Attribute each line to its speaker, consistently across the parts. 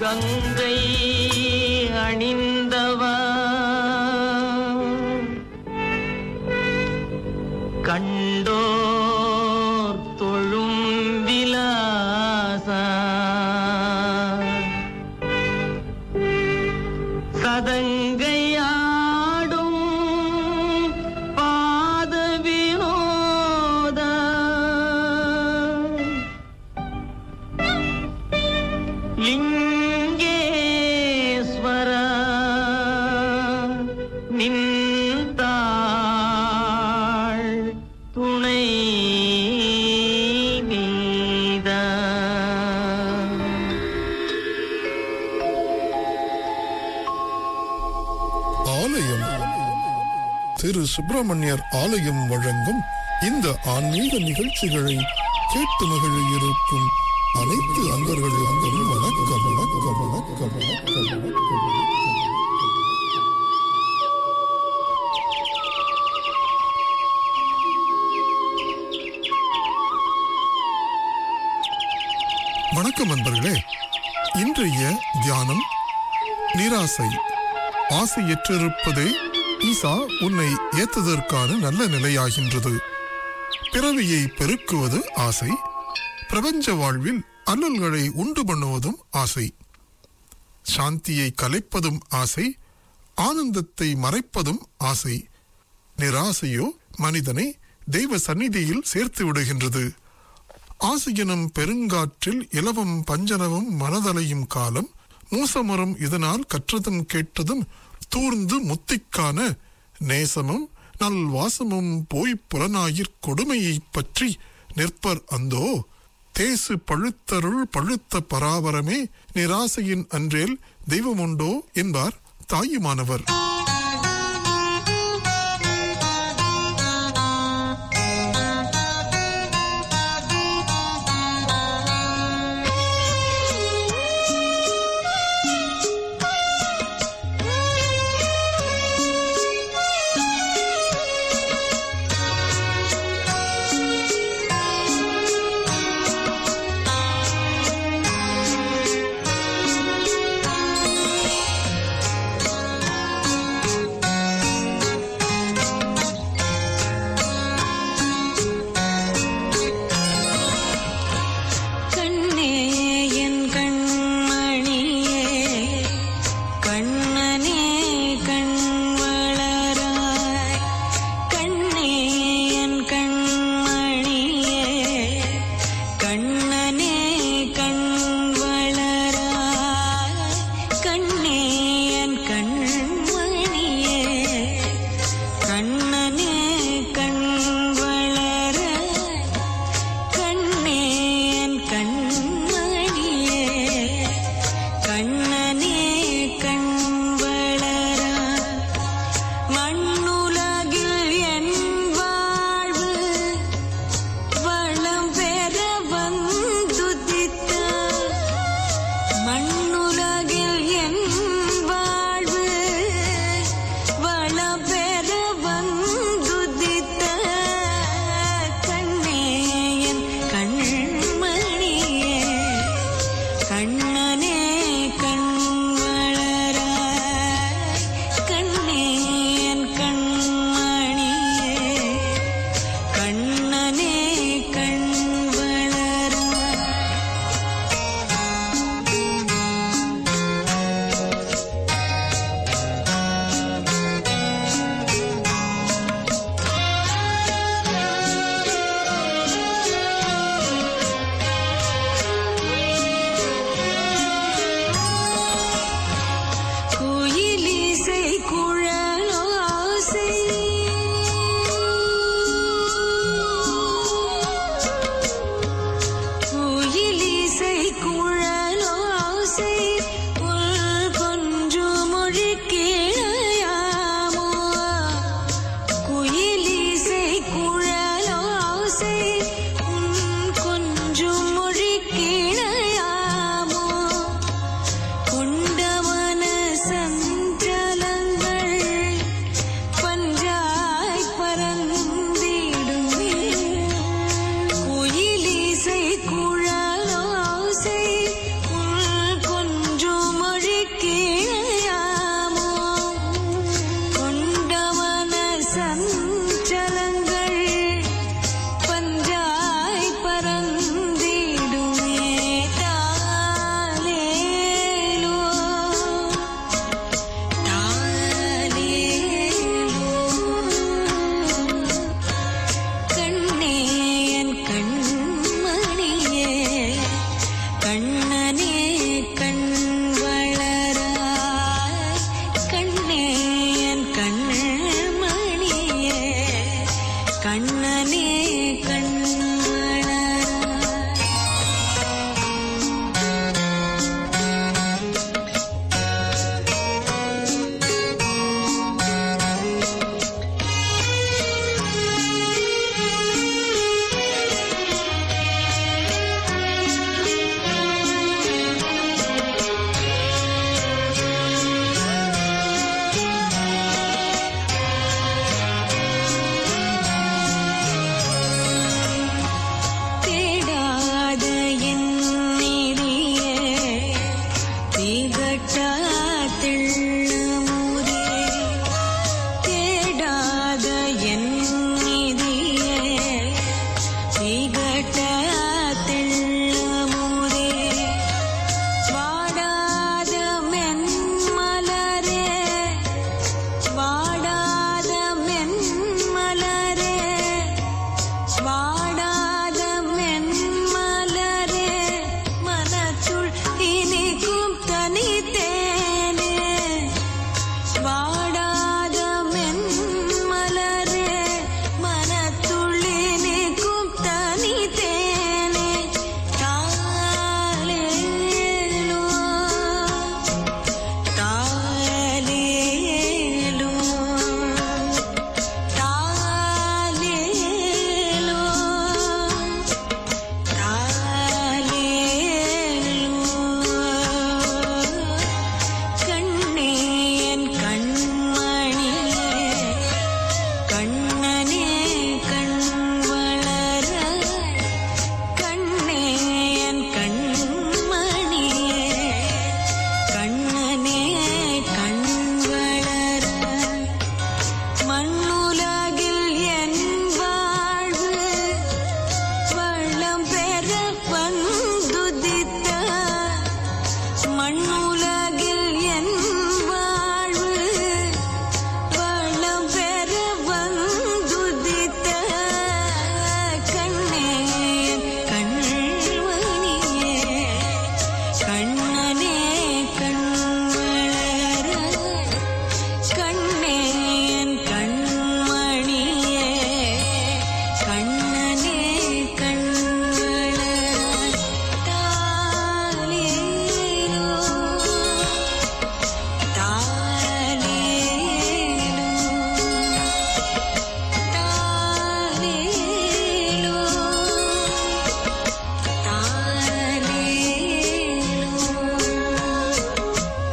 Speaker 1: கங்கை அணிந்தவா கண்டோர் தொழும் விலாசா சதங்கையாடும் பாத வினோத லிங்கேஸ்வர நின்றாள் துணை நீதா
Speaker 2: ஆலயம் திரு சுப்பிரமணியர் ஆலயம் வழங்கும் இந்த ஆன்மீக நிகழ்ச்சிகளை கேட்டு மகிழ இருக்கும் அனைத்து அன்பர்களுக்கும் வணக்கம் வணக்கம் வணக்கம் வணக்கம் வணக்கம் வணக்கம் நண்பர்களே இன்றைய தியானம் நிராசை ஆசையற்றிருப்பதே ஈசா உன்னை ஏத்ததற்கான நல்ல நிலையாகின்றது பிறவியை பெருக்குவது ஆசை பிரபஞ்ச வாழ்வில் அல்லல்களை உண்டு பண்ணுவதும் ஆசை சாந்தியை கலைப்பதும் ஆசை ஆனந்தத்தை மறைப்பதும் ஆசை நிராசையோ மனிதனை தெய்வ சந்நிதியில் சேர்த்து விடுகின்றது ஆசையெனும் பெருங்காற்றில் இலவம் பஞ்சனவும் மனதலையும் காலம் மூசமரம் இதனால் கற்றதும் கேட்டதும் தூர்ந்து முத்திக்கான நேசமும் நல் வாசமும் போய் புலனாயிற் கொடுமையைப் பற்றி நிற்பர் அந்தோ தேசு பழுத்தருள் பழுத்த பராபரமே நிராசையின் அன்றேல் தெய்வமுண்டோ என்பார் தாயுமானவர்
Speaker 3: ஆ தனித்தேனே வாடாத மென்மலரே மனத்துள்ளி நிற்கும் தனித்தேனே தாலேலோ தாலேலோ தாலேலோ கண்ணே என் கண்மணியே கண்ணனே கண் வளர கண்ணே என் கண்மணியே கண்ணனே கண் வளர மண்ணுலகில் என் வாழ்வு வள்ளம் பெற வந்துதித்த மண்ணுலகில் என் வாழ்வு வளம் பெற வந்துதித்த கண்ணே கண்மணியே கண்ணனே கண் வளர கண்ணே என் கண்மணியே கண்ணனே கண் வளர தாலேலோ தாலேலோ தாலேலோ தாலேலோ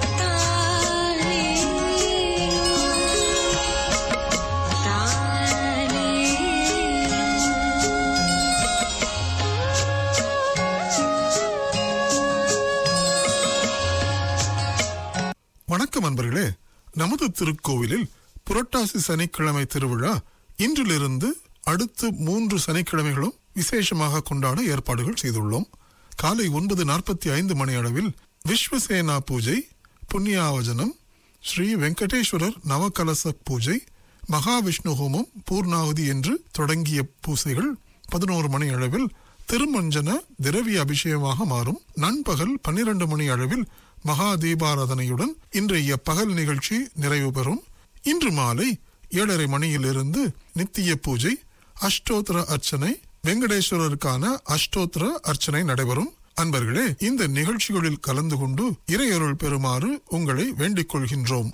Speaker 2: வணக்கம் அன்பர்களே நமது திருக்கோவிலில் புரட்டாசி சனிக்கிழமை திருவிழா இன்றிலிருந்து அடுத்து மூன்று சனிக்கிழமைகளும் விசேஷமாக கொண்டாட ஏற்பாடுகள் செய்துள்ளோம் காலை ஒன்பது நாற்பத்தி ஐந்து மணி அளவில் விஸ்வசேனா பூஜை புண்ணியாவஜனம் ஸ்ரீ வெங்கடேஸ்வரர் நவகலச பூஜை மகாவிஷ்ணு ஹோமம் பூர்ணாகுதி என்று தொடங்கிய பூசைகள் பதினோரு மணி அளவில் திருமஞ்சன திரவிய அபிஷேகமாக மாறும் நண்பகல் பன்னிரண்டு மணி அளவில் மகா தீபாராதனையுடன் இன்றைய பகல் நிகழ்ச்சி நிறைவு பெறும் இன்று மாலை ஏழரை மணியிலிருந்து நித்திய பூஜை அஷ்டோத்திர அர்ச்சனை வெங்கடேஸ்வரருக்கான அஷ்டோத்திர அர்ச்சனை நடைபெறும் அன்பர்களே இந்த நிகழ்ச்சிகளில் கலந்து கொண்டு இறையருள் பெறுமாறு உங்களை வேண்டிக் கொள்கின்றோம்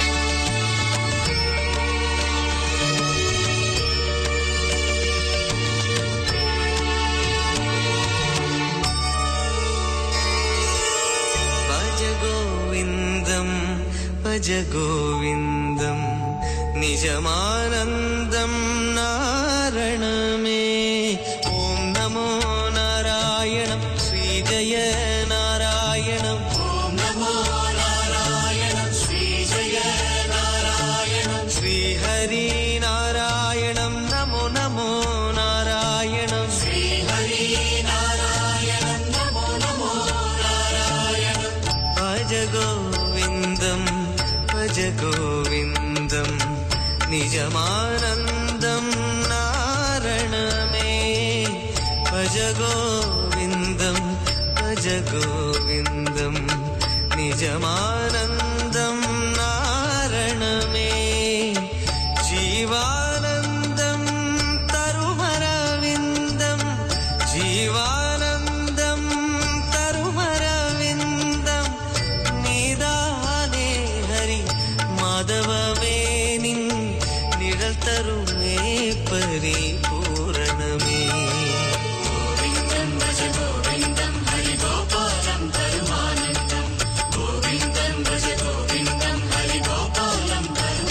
Speaker 4: भज गोविन्दं भज गोविन्दं निजमानन्दं नारणमे ॐ नमो नारायणं श्रीजय नारायणम् ॐ नमो नारायणं श्रीजय नारायणं श्रीहरि नारायणं नमो नमो नारायणं श्रीहरि नारायणं नमो नमो भज गोविन्दं भज गोविन्दं निजमानन्दं नारणमे भज गोविन्दं भज गोविन्दं निजमानन्दं नारणमे जीवानन्दं तरुमरविन्दं जीवानन्दं तरुमरविन्दं निदाने हरि माधवमेनिन् निழல் தருமே பரிபூரணமே கோவிந்தம் பஜ கோவிந்தம் ஹரி கோபாலம் தருமானந்தம் கோவிந்தம் பஜ கோவிந்தம் ஹரி கோபாலம்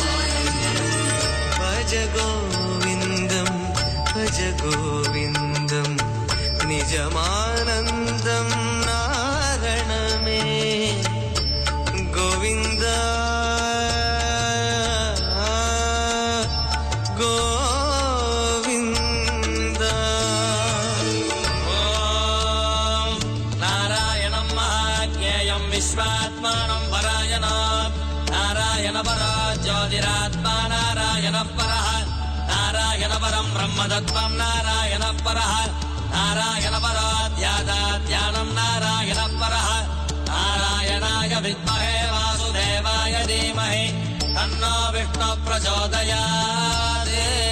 Speaker 4: भज गोविन्दं भज गोविन्दं निजमानन्दं नारणमे गोविन्द गोविन्द
Speaker 5: ॐ नारायणं महाज्ञेयं विश्वात्मानं परायणात् नारायण परा ज्योतिरात्मा नारायणः परः नारायण परं ब्रह्मतत्त्वं नारायणः परः नारायण पराध्यादाध्यानं नारायणः परः नारायणाय कृष्णाय विद्महे वासुदेवाय धीमहि तन्नो विष्णु प्रचोदयात्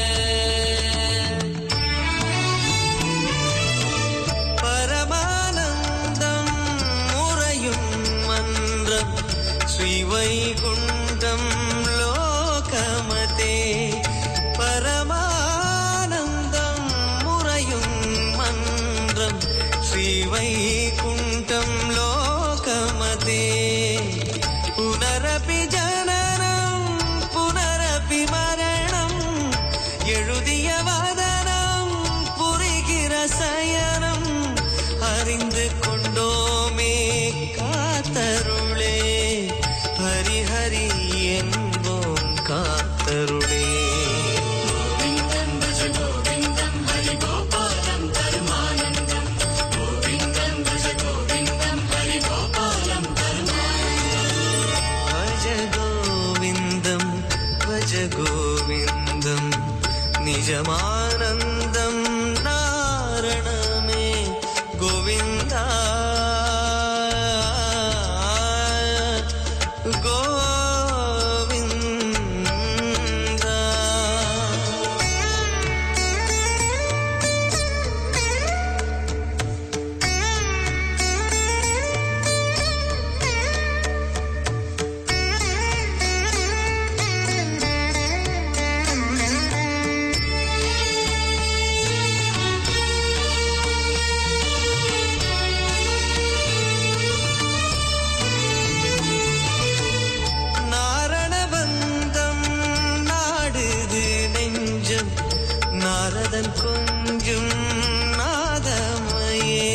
Speaker 4: பரமானந்தம் முறையும் மன்றம் ஸ்ரீவைகுண்டம் லோகமதே பரமானந்தம் முறையும் மன்றம் ஸ்ரீவைகுண்டம் லோகமதே புனரபி ஜனனம் புனரபி மரணம் எழுதிய வதனம் புரிகிற சயனம் அறிந்து கொண்டோமே காத்தருளே ஹரி ஹரி என்போம் காத்தருளே भज गोविन्दं भज गोविन्दं निजमानन्दं नारणमे गोविन्दा गोविन्दा நாரணபந்தம் நாடுது நெஞ்சம் நாரதன் கொஞ்சும் நாதமையே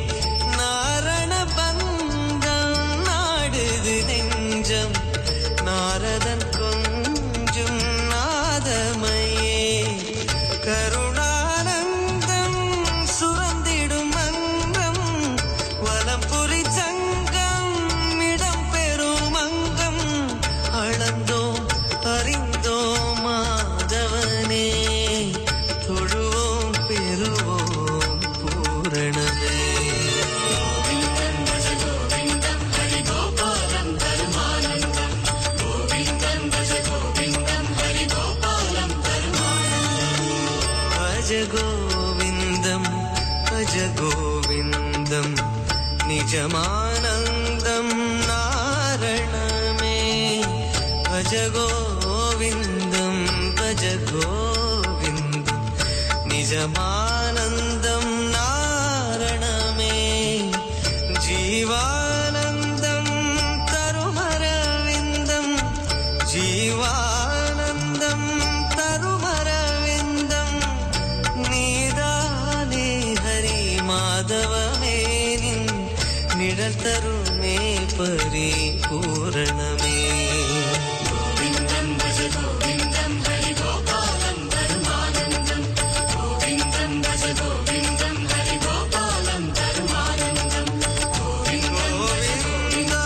Speaker 4: நாரணபந்தம் நாடுது நெஞ்சம் நாரதன் கொஞ்சும் நாதமையே கருணானந்தம் சுரந்திடும் மங்கம் வலம்புரி சங்கம் இடம் பெறும் அங்கம் அளந்தோம் அறிந்தோம் மாதவனே தொழுவோம் பெறுவோம் பூரணமே भज गोविन्दं भज गोविन्दं निजमानन्दं नारणमे भज गोविन्दं भज गोविन्दं निजमानन्दं नारणमे जीवानन्दं तरुमरविन्दं जीवानन्दं तरुमरविन्दं நீதானே ஹரி மாதவமே நின் நிழல் தருமே பரிபூரணமே கோவிந்தா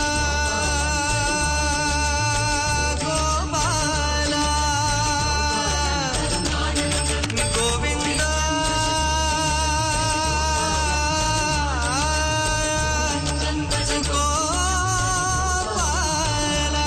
Speaker 4: கோபாலா கோவிந்தா கோபாலா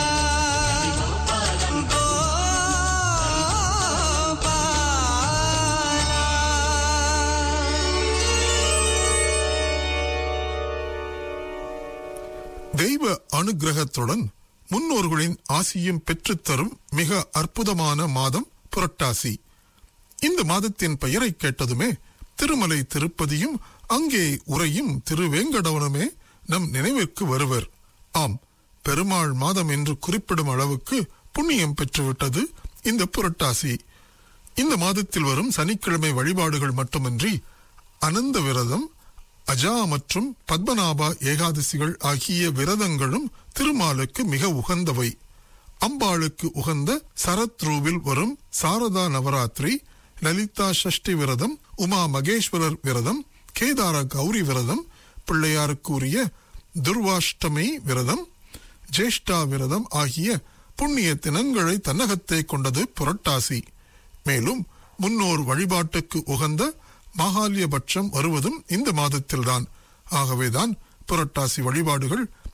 Speaker 2: தெய்வ அனுக்கிரகத்துடன் முன்னோர்களின் ஆசியும் பெற்றுத்தரும் மிக அற்புதமான மாதம் புரட்டாசி இந்த மாதத்தின் பெயரை கேட்டதுமே திருமலை திருப்பதியும் அங்கே உறையும் திருவேங்கடவனுமே நம் நினைவிற்கு வருவர் ஆம் பெருமாள் மாதம் என்று குறிப்பிடும் அளவுக்கு புண்ணியம் பெற்றுவிட்டது இந்த புரட்டாசி இந்த மாதத்தில் வரும் சனிக்கிழமை வழிபாடுகள் மட்டுமின்றி அனந்த விரதம் அஜா மற்றும் பத்மநாபா ஏகாதசிகள் ஆகிய விரதங்களும் திருமாலுக்கு மிக உகந்தவை அம்பாளுக்கு உகந்த சரத்ரூவில் வரும் சாரதா நவராத்திரி லலிதா சஷ்டி விரதம் உமா மகேஸ்வரர் விரதம் கேதார கௌரி விரதம் பிள்ளையாருக்கு உரிய துர்வாஷ்டமி விரதம் ஜேஷ்டா விரதம் ஆகிய புண்ணிய தினங்களை தன்னகத்தே கொண்டது புரட்டாசி மேலும் முன்னோர் வழிபாட்டுக்கு உகந்த மாகாளியபட்சம் வருவதும் இந்த மாதத்தில்தான் ஆகவேதான் புரட்டாசி வழிபாடுகள்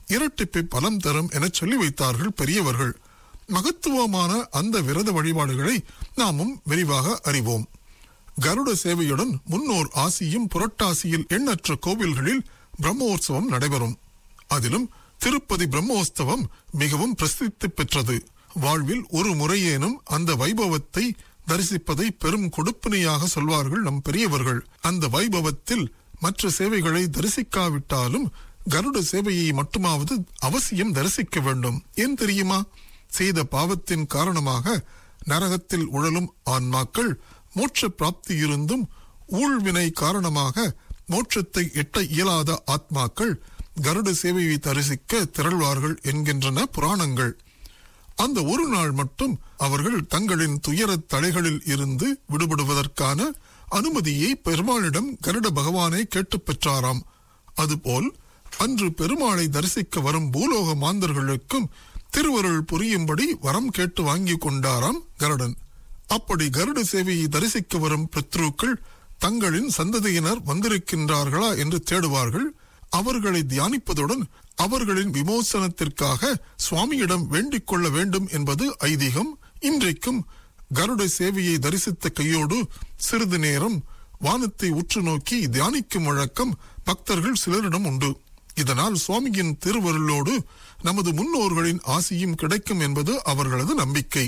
Speaker 2: இரட்டிப்பை பலம் தரும் என சொல்லி வைத்தார்கள் பெரியவர்கள் மகத்துவமான அந்த விரத வழிபாடுகளை நாமும் விரிவாக அறிவோம் கருட சேவையுடன் முன்னோர் ஆசியும் புரட்டாசியில் எண்ணற்ற கோவில்களில் பிரம்மோற்சவம் நடைபெறும் அதிலும் திருப்பதி பிரம்மோற்சவம் மிகவும் பிரசித்தி பெற்றது வாழ்வில் ஒரு முறையேனும் அந்த வைபவத்தை தரிசிப்பதை பெரும் கொடுப்பினையாக சொல்வார்கள் நம் பெரியவர்கள் அந்த வைபவத்தில் மற்ற சேவைகளை தரிசிக்காவிட்டாலும் கருட சேவையை மட்டுமாவது அவசியம் தரிசிக்க வேண்டும் ஏன் தெரியுமா செய்த பாவத்தின் காரணமாக நரகத்தில் உழலும் ஆன்மாக்கள் மோட்ச பிராப்தி இருந்தும் ஊழ்வினை காரணமாக மோட்சத்தை எட்ட இயலாத ஆத்மாக்கள் கருட சேவையை தரிசிக்க திரள்வார்கள் என்கின்றன புராணங்கள் அந்த ஒரு நாள் மட்டும் அவர்கள் தங்களின் துயரத் தலைகளில் இருந்து விடுபடுவதற்கான அனுமதியை பெருமாளிடம் கருட பகவானை கேட்டுப் பெற்றாராம் அதுபோல் அன்று பெருமாளை தரிசிக்க வரும் பூலோக மாந்தர்களுக்கும் திருவருள் புரியும்படி வரம் கேட்டு வாங்கி கொண்டாராம் கருடன் அப்படி கருட சேவையை தரிசிக்க வரும் பித்ருக்கள் தங்களின் சந்ததியினர் வந்திருக்கின்றார்களா என்று தேடுவார்கள் அவர்களை தியானிப்பதுடன் அவர்களின் விமோசனத்திற்காக சுவாமியிடம் வேண்டிக் கொள்ள வேண்டும் என்பது ஐதீகம் இன்றைக்கும் கருட சேவையை தரிசித்த கையோடு சிறிது நேரம் வானத்தை உற்று நோக்கி தியானிக்கும் வழக்கம் பக்தர்கள் சிலரிடம் உண்டு இதனால் சுவாமியின் திருவருளோடு நமது முன்னோர்களின் ஆசியும் கிடைக்கும் என்பது அவர்களது நம்பிக்கை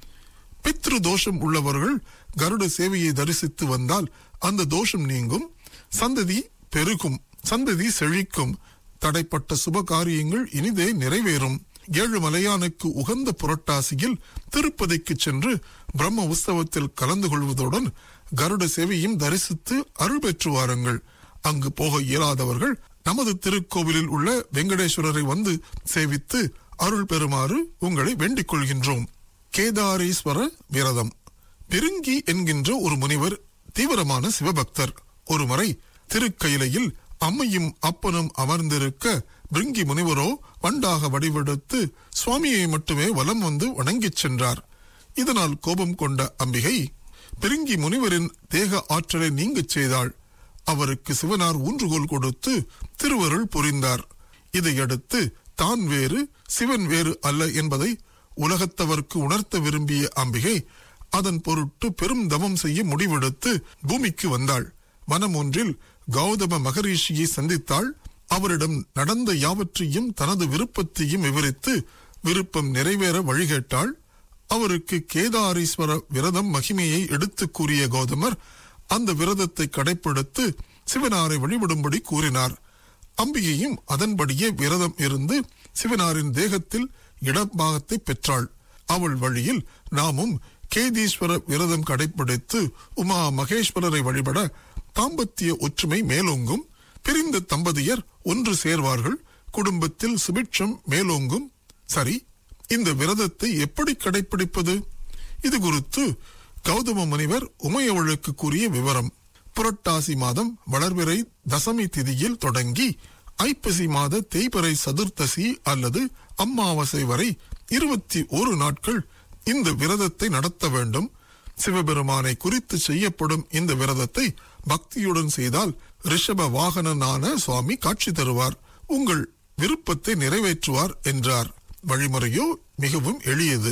Speaker 2: பித்ரு தோஷம் உள்ளவர்கள் கருட சேவையை தரிசித்து வந்தால் அந்த தோஷம் நீங்கும் சந்ததி பெருகும் சந்ததி செழிக்கும் தடைப்பட்ட சுப காரியங்கள் இனிதே நிறைவேறும் ஏழு மலையானுக்கு உகந்த புரட்டாசியில் திருப்பதிக்கு சென்று பிரம்ம உற்சவத்தில் கலந்து கொள்வதுடன் கருட சேவையும் தரிசித்து அருள் பெற்று வாருங்கள் அங்கு போக இயலாதவர்கள் நமது திருக்கோவிலில் உள்ள வெங்கடேஸ்வரரை வந்து சேவித்து அருள் பெறுமாறு உங்களை வேண்டிக் கொள்கின்றோம் கேதாரீஸ்வர விரதம் பிருங்கி என்கின்ற ஒரு முனிவர் தீவிரமான சிவபக்தர் ஒருமுறை திருக்கயிலையில் அம்மையும் அப்பனும் அமர்ந்திருக்க பிருங்கி முனிவரோ வண்டாக வடிவெடுத்து சுவாமியை மட்டுமே வலம் வந்து வணங்கிச் சென்றார் இதனால் கோபம் கொண்ட அம்பிகை பிருங்கி முனிவரின் தேக ஆற்றலை நீங்கச் செய்தாள் அவருக்கு சிவனார் ஊன்றுகோல் கொடுத்து திருவருள் புரிந்தார் இதையடுத்து தான் வேறு சிவன் வேறு அல்ல என்பதை உலகத்தவர்க்கு உணர்த்த விரும்பிய அம்பிகை அதன் பொருட்டு பெரும் தவம் செய்ய முடிவெடுத்து பூமிக்கு வந்தாள் வனம் ஒன்றில் கௌதம மகரிஷியை சந்தித்தாள் அவரிடம் நடந்த யாவற்றையும் தனது விருப்பத்தையும் விவரித்து விருப்பம் நிறைவேற வழிகேட்டாள் அவருக்கு கேதாரீஸ்வர விரதம் மகிமையை எடுத்துக் கூறிய கௌதமர் அந்த விரதத்தை கடைப்பிடித்து சிவனாரை வழிபடும்படி கூறினார் அம்பிகையும் அதன்படியே விரதம் இருந்து சிவனாரின் தேகத்தில் இடப்பாகத்தை பெற்றாள் அவள் வழியில் நாமும் கேதீஸ்வர விரதம் கடைப்பிடித்து உமா மகேஸ்வரரை வழிபட தாம்பத்திய ஒற்றுமை மேலோங்கும் பிரிந்த தம்பதியர் ஒன்று சேர்வார்கள் குடும்பத்தில் சுபிட்சம் மேலோங்கும் சரி இந்த விரதத்தை எப்படி கடைப்பிடிப்பது இது குறித்து கௌதம முனிவர் உமையவளுக்கு கூறிய விவரம் புரட்டாசி மாதம் வளர்பிறை தசமி திதியில் தொடங்கி ஐப்பசி மாத தேய்பிறை சதுர்த்தசி அல்லது அமாவாசை வரை இருபத்தி ஒரு நாட்கள் இந்த விரதத்தை நடத்த வேண்டும் சிவபெருமானை குறித்து செய்யப்படும் இந்த விரதத்தை பக்தியுடன் செய்தால் ரிஷப வாகனனான சுவாமி காட்சி தருவார் உங்கள் விருப்பத்தை நிறைவேற்றுவார் என்றார் வழிமுறையோ மிகவும் எளியது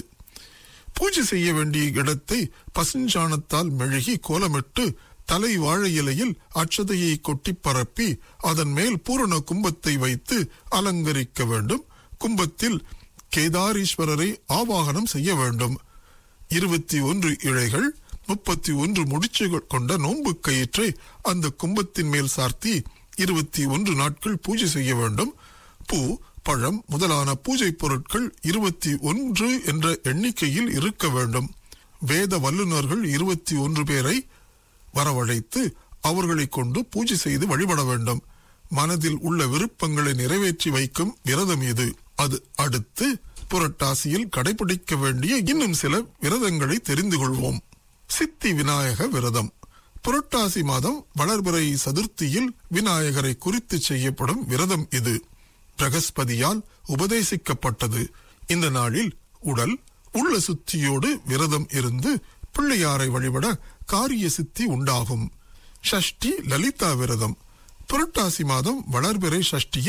Speaker 2: பூஜை செய்ய வேண்டிய இடத்தை பசுஞ்சாணத்தால் மெழுகி கோலமிட்டு தலை வாழை இலையில் அட்சதையை கொட்டி பரப்பி அதன் மேல் பூரண கும்பத்தை வைத்து அலங்கரிக்க வேண்டும் கும்பத்தில் கேதாரீஸ்வரரை ஆவாகனம் செய்ய வேண்டும் இருபத்தி ஒன்று இழைகள் முப்பத்தி ஒன்று முடிச்சுகள் கொண்ட நோன்பு கயிற்றை அந்த கும்பத்தின் மேல் சார்த்தி இருபத்தி ஒன்று நாட்கள் பூஜை செய்ய வேண்டும் பூ பழம் முதலான பூஜை பொருட்கள் இருபத்தி ஒன்று என்ற எண்ணிக்கையில் இருக்க வேண்டும் வேத வல்லுநர்கள் இருபத்தி ஒன்று பேரை வரவழைத்து அவர்களை கொண்டு பூஜை செய்து வழிபட வேண்டும் மனதில் உள்ள விருப்பங்களை நிறைவேற்றி வைக்கும் விரதம் இது அது அடுத்து புரட்டாசியில் கடைபிடிக்க வேண்டிய இன்னும் சில விரதங்களை தெரிந்து கொள்வோம் சித்தி விநாயக விரதம் புரட்டாசி மாதம் வளர்பிறை சதுர்த்தியில் விநாயகரை குறித்து செய்யப்படும் விரதம் இது பிரகஸ்பதியால் உபதேசிக்கப்பட்டது இந்த நாளில் உடல் உள்ள சுத்தியோடு விரதம் இருந்து பிள்ளையாரை வழிபட காரிய சித்தி உண்டாகும் ஷஷ்டி லலிதா விரதம் புரட்டாசி மாதம் வளர்பிறை சஷ்டியில்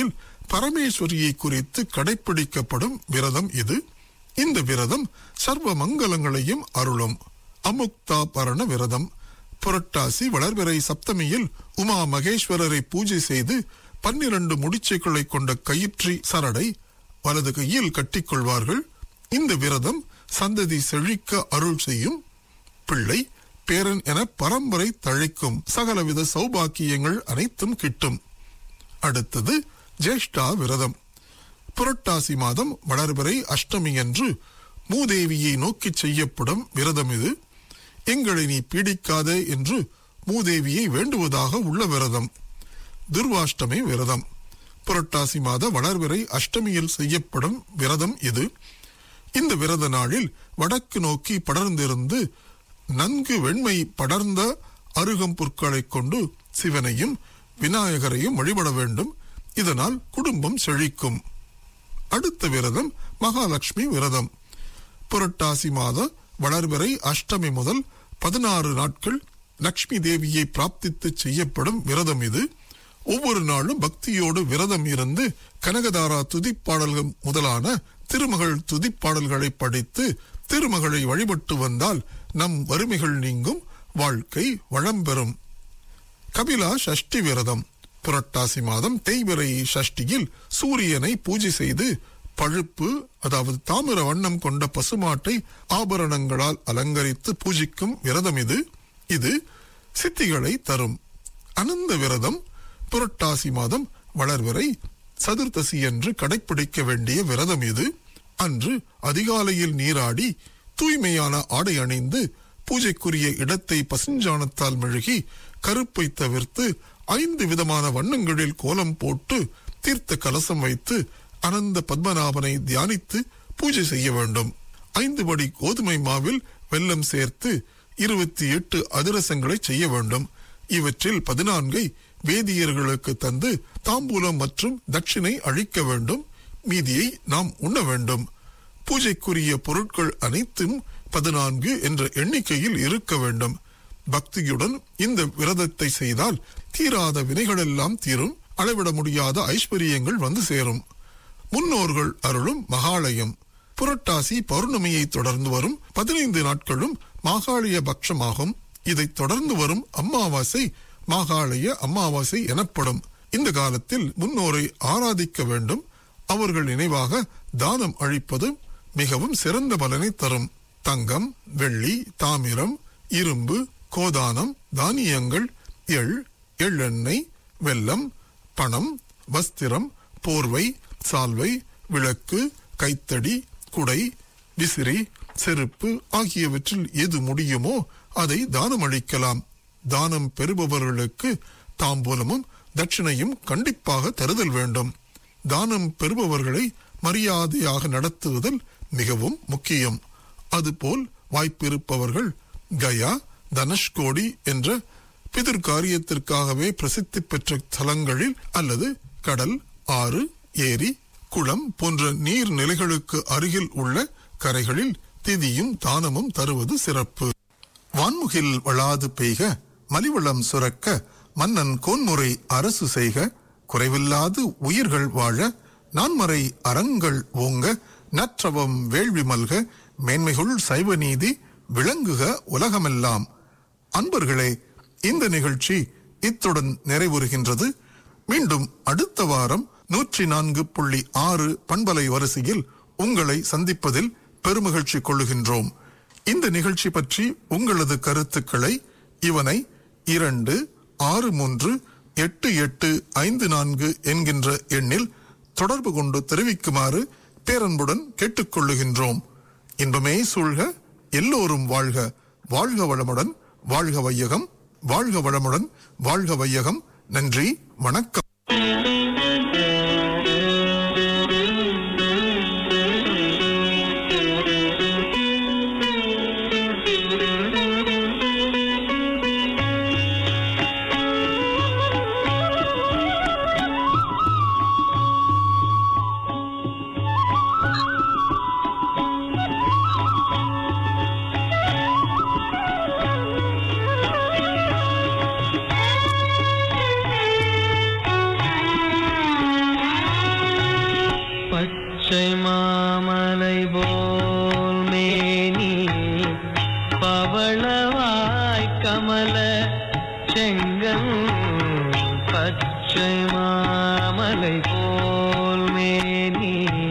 Speaker 2: பரமேஸ்வரியை குறித்து கடைப்பிடிக்கப்படும் விரதம் இது இந்த விரதம் சர்வ மங்களங்களையும் அருளும் அமுக்தா பரண விரதம் புரட்டாசி வளர்பிறை சப்தமியில் உமா மகேஸ்வரரை பூஜை செய்து பன்னிரண்டு முடிச்சுக்களை கொண்ட கயிற்றி சரடை வலது கையில் கட்டிக்கொள்வார்கள் இந்த விரதம் சந்ததி செழிக்க அருள் செய்யும் பிள்ளை பேரன் என பரம்பரை தழைக்கும் சகலவித சௌபாக்கியங்கள் அனைத்தும் கிட்டும் அடுத்தது ஜேஷ்டா விரதம் புரட்டாசி மாதம் வளர்பிறை அஷ்டமி அன்று மூதேவியை நோக்கி செய்யப்படும் விரதம் இது எங்களை நீ பீடிக்காதே என்று மூதேவியை வேண்டுவதாக உள்ள விரதம் துர்வாஷ்டமி விரதம் புரட்டாசி மாத வளர்பிறை அஷ்டமியில் செய்யப்படும் விரதம் இது இந்த விரத நாளில் வடக்கு நோக்கி படர்ந்திருந்து நன்கு வெண்மை படர்ந்த அருகம் புற்களைக் கொண்டு சிவனையும் விநாயகரையும் வழிபட வேண்டும் இதனால் குடும்பம் செழிக்கும் அடுத்த விரதம் மகாலட்சுமி விரதம் புரட்டாசி மாத வளர்பிறை அஷ்டமி முதல் பதினாறு நாட்கள் லக்ஷ்மி தேவியை பிராப்தித்து செய்யப்படும் விரதம் இது ஒவ்வொரு நாளும் பக்தியோடு விரதம் இருந்து கனகதாரா துதிப்பாடல்கள் முதலான திருமகள் துதிப்பாடல்களை படித்து திருமகளை வழிபட்டு வந்தால் நம் வறுமைகள் நீங்கும் வாழ்க்கை வளம் பெறும் கபிலா சஷ்டி விரதம் புரட்டாசி மாதம் தேய்பிறை சஷ்டியில் சூரியனை பூஜை செய்து பழுப்பு அதாவது தாமிர வண்ணம் கொண்ட பசுமாட்டை ஆபரணங்களால் அலங்கரித்து பூஜிக்கும் விரதம் இது இது சித்திகளை தரும் அனந்த விரதம் புரட்டாசி மாதம் வளர்வரை சதுர்த்தசி என்று கடைப்பிடிக்க வேண்டிய விரதம் இது அன்று அதிகாலையில் நீராடி தூய்மையான ஆடை அணிந்து பூஜைக்குரிய இடத்தை பசுஞ்சாணத்தால் மெழுகி கருப்பை தவிர்த்து ஐந்து விதமான வண்ணங்களில் கோலம் போட்டு தீர்த்த கலசம் வைத்து அனந்த பத்மநாபனை தியானித்து பூஜை செய்ய வேண்டும் ஐந்து படி கோதுமை மாவில் வெல்லம் சேர்த்து இருபத்தி எட்டு அதிரசங்களை செய்ய வேண்டும் இவற்றில் பதினான்கை வேதியர்களுக்கு தந்து தாம்பூலம் மற்றும் தட்சிணை அளிக்க வேண்டும் மீதியை நாம் உண்ண வேண்டும் பூஜைக்குரிய பொருட்கள் அனைத்தும் பதினான்கு என்ற எண்ணிக்கையில் இருக்க வேண்டும் பக்தியுடன் இந்த விரதத்தை செய்தால் தீராத வினைகளெல்லாம் தீரும் அளவிட முடியாத ஐஸ்வர்யங்கள் வந்து சேரும் முன்னோர்கள் அருளும் மகாலயம் புரட்டாசி பௌர்ணமியை தொடர்ந்து வரும் பதினைந்து நாட்களும் மாகாளிய பட்சமாகும் இதைத் தொடர்ந்து வரும் அமாவாசை மாகாளய அமாவாசை எனப்படும் இந்த காலத்தில் முன்னோரை ஆராதிக்க வேண்டும் அவர்கள் நினைவாக தானம் அளிப்பது மிகவும் சிறந்த பலனை தரும் தங்கம் வெள்ளி தாமிரம் இரும்பு கோதானம் தானியங்கள் எள் எள்ளெண்ணெய் வெல்லம் பணம் வஸ்திரம் போர்வை சால்வை விளக்கு கைத்தடி குடை விசிறி செருப்பு ஆகியவற்றில் எது முடியுமோ அதை தானம் அளிக்கலாம் தானம் பெறுபவர்களுக்கு தாம்பூலமும் தட்சிணையும் கண்டிப்பாக தருதல் வேண்டும் தானம் பெறுபவர்களை மரியாதையாக நடத்துவதில் மிகவும் முக்கியம் அதுபோல் வாய்ப்பிருப்பவர்கள் கயா தனுஷ்கோடி என்ற பிதிர் காரியத்திற்காகவே பிரசித்தி பெற்ற தலங்களில் அல்லது கடல் ஆறு ஏரி குளம் போன்ற நீர்நிலைகளுக்கு அருகில் உள்ள கரைகளில் திதியும் தானமும் தருவது சிறப்பு வான்முகில் வளாது பெய்க மலிவளம் சுரக்க மன்னன் கோன்முறை அரசு செய்க குறைவில்லாது உயிர்கள் வாழ நான்மறை அறங்கள் ஓங்க நற்றவம் வேள்வி மல்க மேன்மைகுள் சைவ நீதி விளங்குக உலகமெல்லாம் அன்பர்களே இந்த நிகழ்ச்சி இத்துடன் நிறைவுறுகின்றது மீண்டும் அடுத்த வாரம் நூற்றி நான்கு புள்ளி ஆறு பண்பலை வரிசையில் உங்களை சந்திப்பதில் பெருமகிழ்ச்சி கொள்ளுகின்றோம் இந்த நிகழ்ச்சி பற்றி உங்களது கருத்துக்களை இவனை இரண்டு ஆறு மூன்று எட்டு எட்டு ஐந்து நான்கு என்கின்ற எண்ணில் தொடர்பு கொண்டு தெரிவிக்குமாறு பேரன்புடன் கேட்டுக்கொள்ளுகின்றோம் இன்பமே சூழ்க எல்லோரும் வாழ்க வாழ்க வளமுடன் வாழ்க வையகம் வாழ்க வளமுடன் வாழ்க வையகம் நன்றி வணக்கம்
Speaker 6: Thank you.
Speaker 1: மாமலை போல் மேனி பவளவாய் கமல செங்கல் பச்சை மாமலை போல் மேனி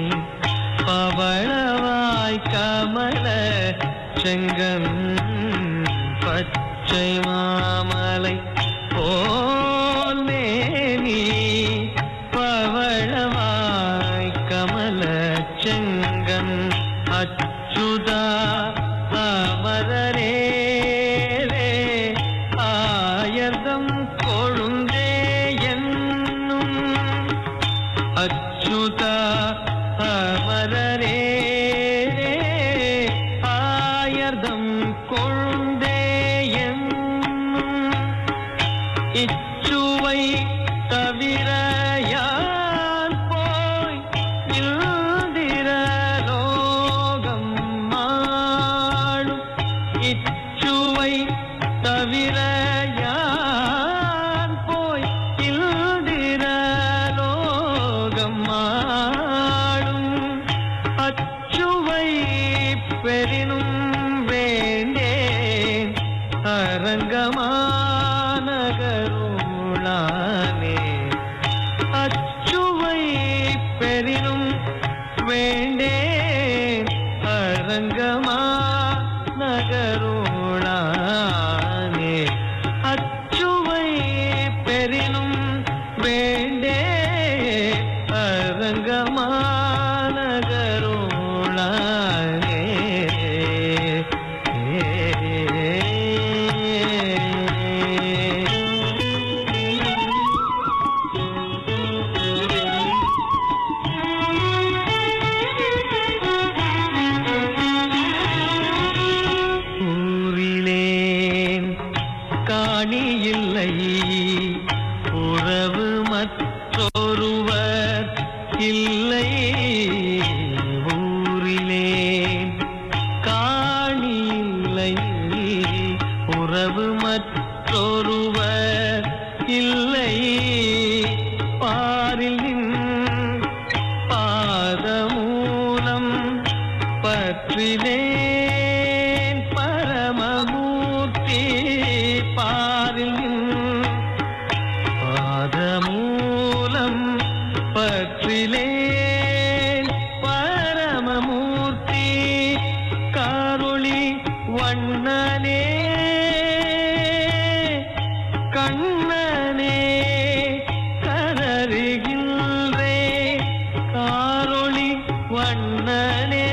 Speaker 1: பவளவாய் கமல செங்கல் பச்சை மாமலை போல் மேனி பவளவாய் கமல செங்கன் அச்சுதா அமரரே ஆயர்தம் கொழுந்தே என்னும் அச்சுதா அமரரே ஆயர்தம் கொழுந்தே என்னும் இச்சுவை தவிர யான் போய் இந்திர லோகம் மாடும் இச்சுவை தவிர யான் போய் இந்திர லோகம் மாடும் அச்சுவை பெரினும் வேண்டேன் அரங்கமானகருளானே அச்சுவை பெரினும் வேண்டேன் அரங்கமா நகருளானே அச்சுவை பெரினும் வேண்டே அரங்கமா நகருளானே ஊரிலேன் காணி இல்லை உறவு மற்றொருவர் இல்லை ஊரிலேன் காணி இல்லை உறவு மற்றொருவர் இல்லை பாரில் நின் பாதமூலம் பற்றினேன் பரமமூர்த்தி பாரில் நின் பாதமூலம் பற்றிலேன் பரமமூர்த்தி காரொளி வண்ணனே கண்ணனே கதறுகின்றே காரொளி வண்ணனே